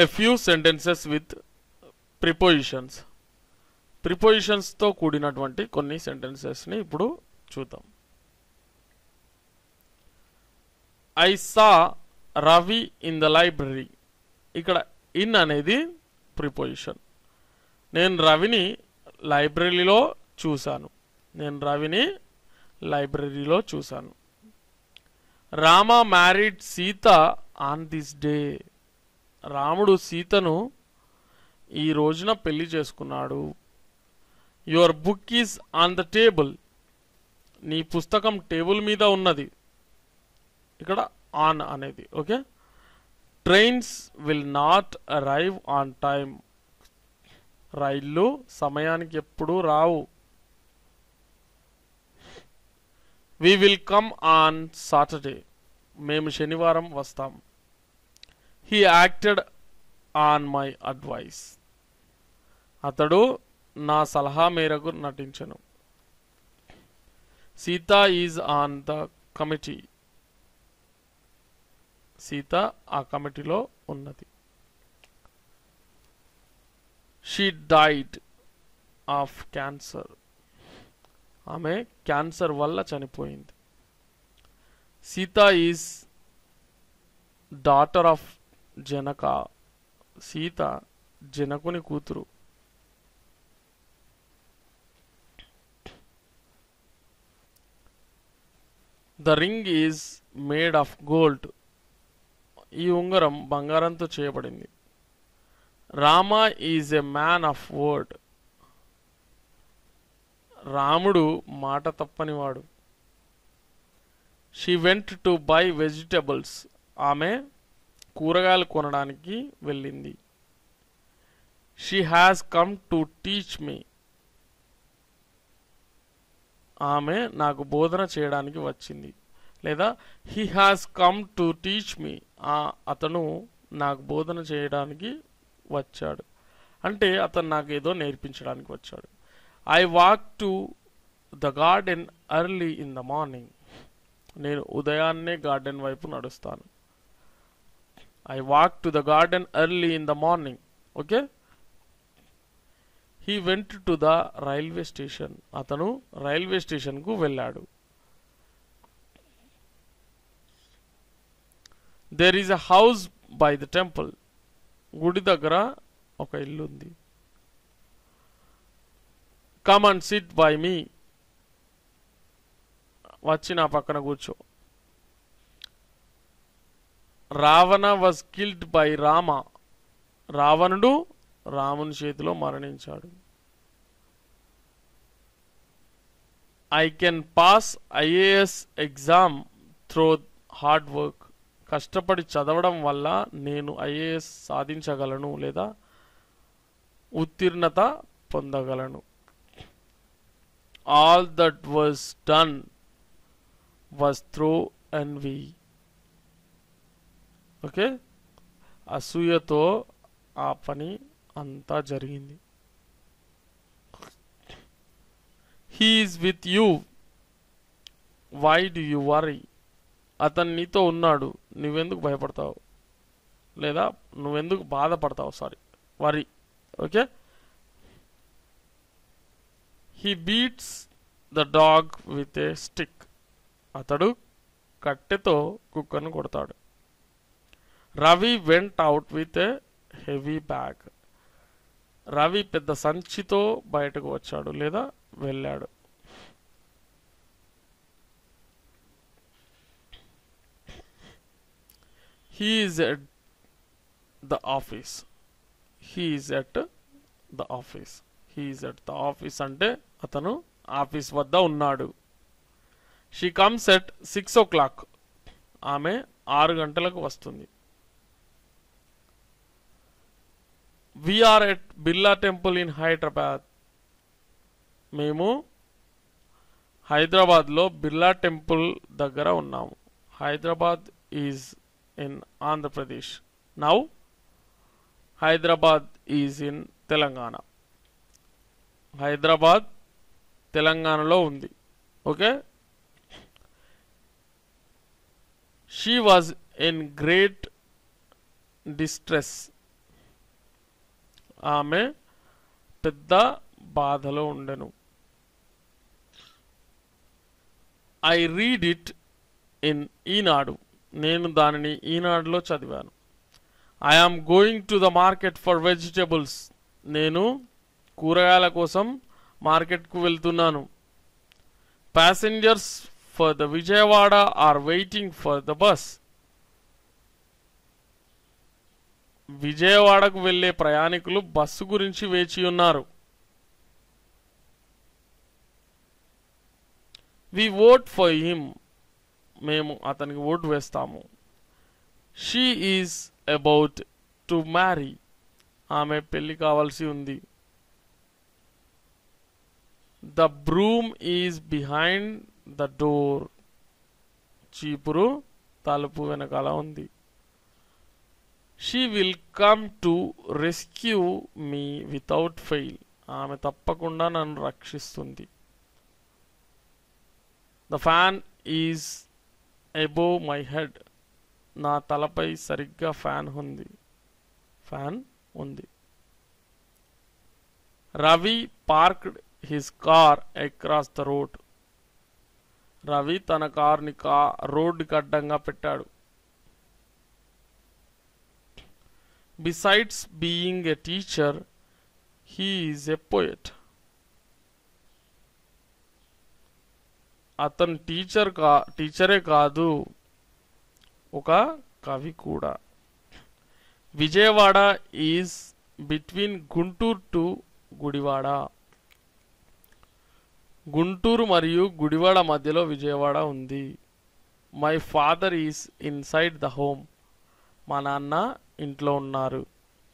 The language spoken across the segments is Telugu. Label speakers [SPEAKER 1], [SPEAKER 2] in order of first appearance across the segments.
[SPEAKER 1] a few sentences with prepositions ప్రిపోజిషన్స్తో కూడినటువంటి కొన్ని సెంటెన్సెస్ని ఇప్పుడు చూద్దాం I saw Ravi in the library ఇక్కడ ఇన్ అనేది ప్రిపోజిషన్ నేను రవిని లైబ్రరీలో చూశాను నేను రవిని లైబ్రరీలో చూశాను Rama married Sita on this day రాముడు సీతను ఈ రోజున పెళ్లి చేసుకున్నాడు your book is on the table నీ పుస్తకం టేబుల్ మీద ఉన్నది ఇక్కడ ఆన్ అనేది okay trains will not arrive on time రైళ్ళు సమయానికి ఎప్పుడూ రావు we will come on Saturday మేము శనివారం వస్తాం he acted on my advice అతడు నా సలహా మేరకు నటించను Sita is on the committee Sita ఆ కమిటీలో ఉన్నది షీ డైడ్ ఆఫ్ క్యాన్సర్ ఆమె క్యాన్సర్ వల్ల చనిపోయింది Sita is daughter of Janaka Sita జనకుని కూతురు the ring is made of gold ఈ ఉంగరం బంగారంతో చేయబడింది Rama is a man of word రాముడు మాట తప్పనివాడు she went to buy vegetables ఆమె కూరగాయలు కొనడానికి వెళ్ళింది she has come to teach me ఆమె నాకు బోధన చేయడానికి వచ్చింది లేదా he has come to teach me అతను నాకు బోధన చేయడానికి వచ్చాడు అంటే అతను నాకు ఏదో నేర్పించడానికి వచ్చాడు I walk to the garden early in the morning నేను ఉదయాన్నే గార్డెన్ వైపు నడుస్తాను I walk to the garden early in the morning okay he went to the railway station అతను రైల్వే స్టేషన్కు వెళ్ళాడు there is a house by the temple గుడి దగ్గర ఒక ఇల్లు ఉంది come and sit by me వచ్చి నా పక్కన కూర్చో Ravana was killed by Rama రావణుడు రాముని చేతిలో మరణించాడు I can pass IAS exam through hard work కష్టపడి చదవడం వల్ల నేను ఐఏఎస్ సాధించగలను లేదా ఉత్తీర్ణత పొందగలను all that was done was through and we okay అసూయతో ఆ పని అంతా జరిగింది he is with you why do you worry అతను నీతో ఉన్నాడు నువ్వెందుకు భయపడతావు లేదా నువ్వెందుకు బాధపడతావు sorry worry okay he beats the dog with a stick అతడు కట్టెతో కుక్కను కొడతాడు Ravi went out with a heavy bag Ravi పెద్ద సంచితో బయటకు వచ్చాడు లేదా వెళ్ళాడు he is at the office he is at the office he is at the office అంటే అతను ఆఫీస్ వద్ద ఉన్నాడు she comes at six o'clock ఆమె ఆరు గంటలకు వస్తుంది we are at Birla temple in Hyderabad మేము హైదరాబాద్లో బిర్లా టెంపుల్ దగ్గర ఉన్నాము Hyderabad is in Andhra Pradesh now Hyderabad is in Telangana Hyderabad తెలంగాణలో ఉంది okay she was in great distress ఆమె పెద్ద బాధలో ఉండెను I read it in Eenadu నేను దానిని ఈనాడులో చదివాను I am going to the market for vegetables నేను కూరగాయల కోసం మార్కెట్కు వెళ్తున్నాను passengers for the Vijayawada are waiting for the bus విజయవాడకు వెళ్ళే ప్రయాణికులు బస్సు గురించి వేచి ఉన్నారు వి ఓట్ ఫర్ హిమ్ మేము అతనికి ఓటు వేస్తాము she is about to marry ఆమె పెళ్లి కావాల్సి ఉంది the broom is behind the door చీపురు తలుపు వెనకాల ఉంది she will come to rescue me without fail ఆమె తప్పకుండా నన్ను రక్షిస్తుంది the fan is above my head నా తలపై సరిగ్గా ఫ్యాన్ ఉంది ఫ్యాన్ ఉంది Ravi parked his car across the road Ravi తన కార్ని కా రోడ్డుకి అడ్డంగా పెట్టాడు besides being a teacher he is a poet అతను టీచర్ కా టీచరే కాదు ఒక కవి కూడా Vijayawada is between Guntur to Gudivada Guntur మరియు గుడివాడ మధ్యలో విజయవాడ ఉంది my father is inside the home మా నాన్న ఇంట్లో ఉన్నారు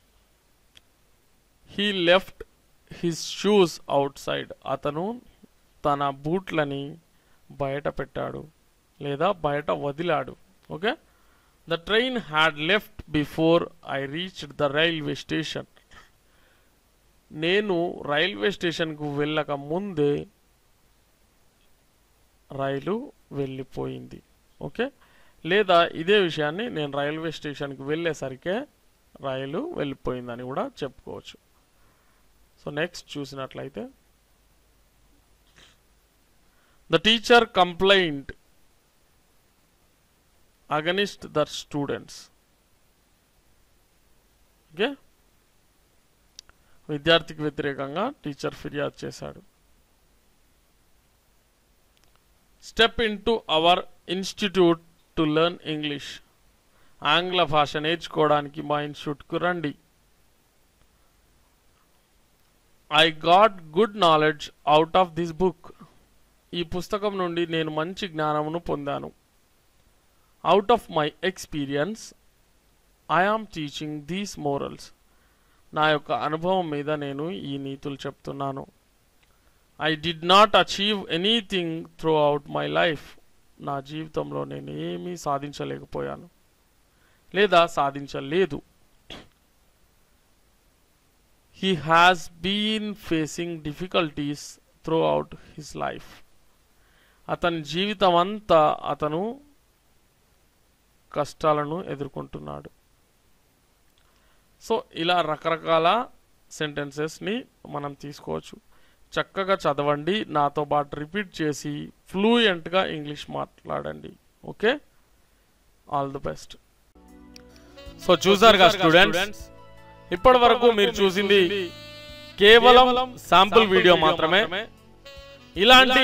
[SPEAKER 1] he left his shoes outside అతను తన బూట్లని బయట పెట్టాడు లేదా బయట వదిలాడు okay the train had left before I reached the railway station నేను రైల్వే స్టేషన్కు వెళ్ళక ముందే రైలు వెళ్ళిపోయింది ఓకే లేదా ఇదే విషయాన్ని నేను రైల్వే స్టేషన్కి వెళ్ళేసరికే రైలు వెళ్ళిపోయిందని కూడా చెప్పుకోవచ్చు సో నెక్స్ట్ చూసినట్లయితే the teacher complaint against the students okay విద్యార్థికి వ్యతిరేకంగా టీచర్ ఫిర్యాదు చేశాడు step in to our institute to learn English ఆంగ్ల భాష నేర్చుకోవడానికి మా ఇన్స్టిట్యూట్కు రండి I got good knowledge out of this book ఈ పుస్తకం నుండి నేను మంచి జ్ఞానమును పొందాను out of my experience I am teaching these morals నా యొక్క అనుభవం మీద నేను ఈ నీతులు చెప్తున్నాను I did not achieve anything through throughout my life నా జీవితంలో నేను ఏమీ సాధించలేకపోయాను లేదా సాధించలేదు he has been facing difficulties throughout his life అతని జీవితం అంతా అతను కష్టాలను ఎదుర్కొంటున్నాడు సో ఇలా రకరకాల సెంటెన్సెస్ని మనం తీసుకోవచ్చు చక్కగా చదవండి నాతో పాటు రిపీట్ చేసి ఫ్లూయెంట్గా ఇంగ్లీష్ మాట్లాడండి okay all the best so చూసారుగా స్టూడెంట్స్ ఇప్పటి వరకు మీరు చూసింది కేవలం శాంపుల్ వీడియో మాత్రమే ఇలాంటి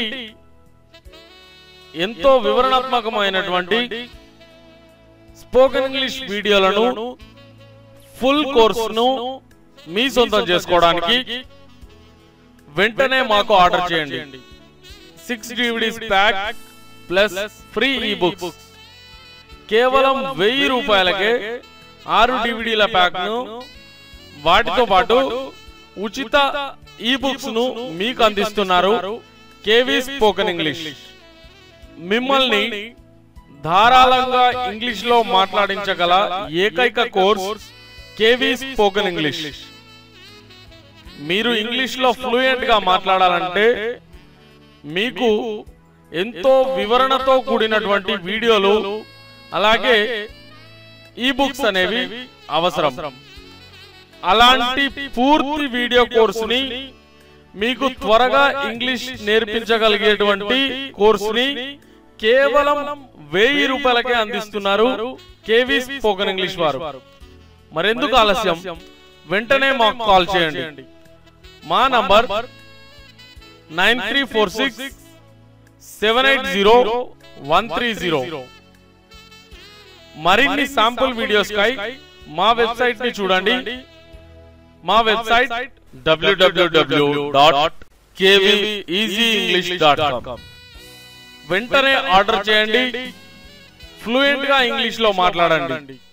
[SPEAKER 1] ఎంతో వివరణాత్మకమైనటువంటి స్పోకెన్ ఇంగ్లీష్ వీడియోలను ఫుల్ కోర్సును మీ సొంతం చేసుకోవడానికి వెంటనే మాకు ఆర్డర్ చేయండి six DVDs pack plus free ebooks కేవలం వెయ్యి రూపాయలకే ఆరు డివిడీల ప్యాక్ ను వాటితో పాటు ఉచిత ఈ బుక్స్ ను మీకు అందిస్తున్నారు కేవీ స్పోకెన్ ఇంగ్లీష్ మిమ్మల్ని ధారాళంగా ఇంగ్లీష్ లో మాట్లాడించగల ఏకైక కోర్స్ కేవీ స్పోకెన్ ఇంగ్లీష్ మీరు ఇంగ్లీష్ లో ఫ్లూయెంట్ గా మాట్లాడాలంటే మీకు ఎంతో వివరణతో కూడినటువంటి వీడియోలు అలాగే ఈ బుక్స్ అనేవి అవసరం అలాంటి పూర్తి వీడియో కోర్సుని మీకు త్వరగా ఇంగ్లీష్ నేర్పించగలిగేటువంటి కోర్సుని కేవలం వెయ్యి రూపాయలకే అందిస్తున్నారు కేవీ స్పోకెన్ ఇంగ్లీష్ వారు మరెందుకు ఆలస్యం వెంటనే మాకు కాల్ చేయండి మా number nine three four six seven eight zero one three zero మరిన్ని శాంపుల్ వీడియోస్ కై మా వెబ్సైట్ ని చూడండి మా website W W W dot dot com వెంటనే ఆర్డర్ చేయండి ఫ్లూయెంట్ గా ఇంగ్లీష్ లో మాట్లాడండి